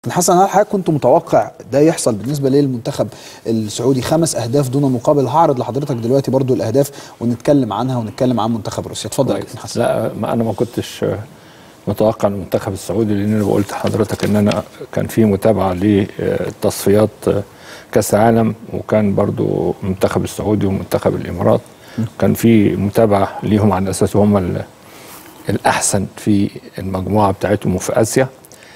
حسن هل حضرتك كنت متوقع ده يحصل بالنسبه للمنتخب السعودي خمس اهداف دون مقابل هعرض لحضرتك دلوقتي برضو الاهداف ونتكلم عنها ونتكلم عن منتخب روسيا اتفضل يا كابتن حسن لا ما انا ما كنتش متوقع المنتخب السعودي لان انا قلت لحضرتك ان انا كان في متابعه لتصفيات كاس العالم وكان برضو المنتخب السعودي ومنتخب الامارات كان في متابعه ليهم على اساس هم ال- الاحسن في المجموعه بتاعتهم وفي اسيا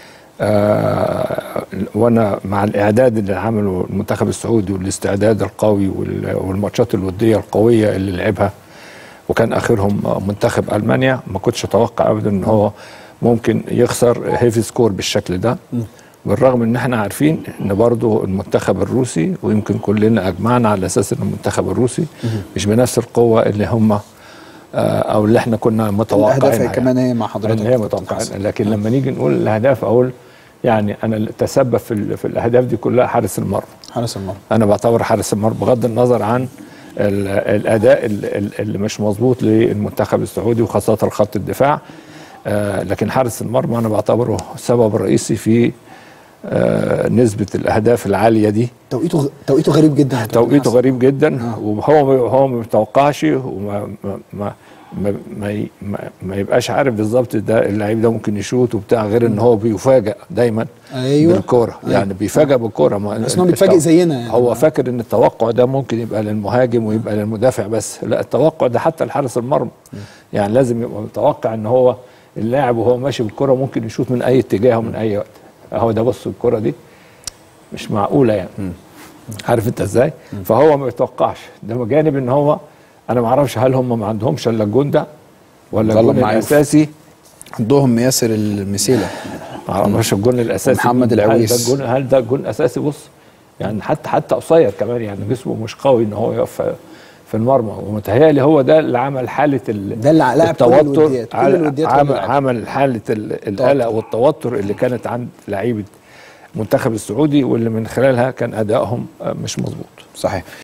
آه وانا مع الاعداد اللي عمله المنتخب السعودي والاستعداد القوي وال- والماتشات الوديه القويه اللي لعبها وكان اخرهم منتخب المانيا ما كنتش اتوقع ابدا ان هو ممكن يخسر هيفي سكور بالشكل ده بالرغم ان احنا عارفين ان برضه المنتخب الروسي ويمكن كلنا اجمعنا على اساس ان المنتخب الروسي مش بنفس القوه اللي هم آه، او اللي احنا كنا متوقعين الاهداف كمان هي مع حضرتك هي متوقعين لكن لما نيجي نقول الاهداف اقول يعني انا اللي تسبب في, ال- في الاهداف دي كلها حارس المرمى حارس المرمى انا بعتبر حارس المرمى بغض النظر عن ال- الاداء ال- ال- اللي مش مظبوط للمنتخب السعودي وخاصه خط الدفاع آه، لكن حارس المرمى انا بعتبره السبب الرئيسي في آه، نسبه الاهداف العاليه دي توقيته غ- توقيته غريب جدا يا كابتن توقيته حسن. غريب جدا وهو هو ما بيتوقعش وما ما ما ما, ما, ي- ما, ما يبقاش عارف بالظبط ده اللعيب ده ممكن يشوط وبتاع غير ان هو بيفاجئ دايما أيوة. بالكوره أيوة. يعني بيفاجئ بالكوره ما- بس إن هو بيتفاجئ زينا يعني. هو فاكر ان التوقع ده ممكن يبقى للمهاجم ويبقى للمدافع بس لا التوقع ده حتى لحارس المرمى يعني لازم يبقى متوقع ان هو اللاعب وهو ماشي بالكره ممكن يشوط من اي اتجاه ومن اي وقت اهو ده بص الكره دي مش معقوله يعني عارف انت ازاي فهو ما بيتوقعش ده بجانب ان هو انا ما اعرفش هل هم ما عندهمش الا الجون ده ولا والله الجون معروف. الاساسي عندهم ياسر المسيله ما اعرفش الجون الاساسي محمد هل العويس. ده الجون هل ده الجون اساسي بص يعني حتى حتى قصير كمان يعني جسمه مش قوي ان هو يقف في- في المرمى ومتهيألي هو ده اللي عمل حاله ال- ده اللي لعب كل التوتر الوديات، كل عل- الوديات هو عمل, اللي لعب. عمل حاله ال- القلق والتوتر اللي كانت عند لعيبه المنتخب السعودي واللي من خلالها كان ادائهم آه، مش مظبوط صحيح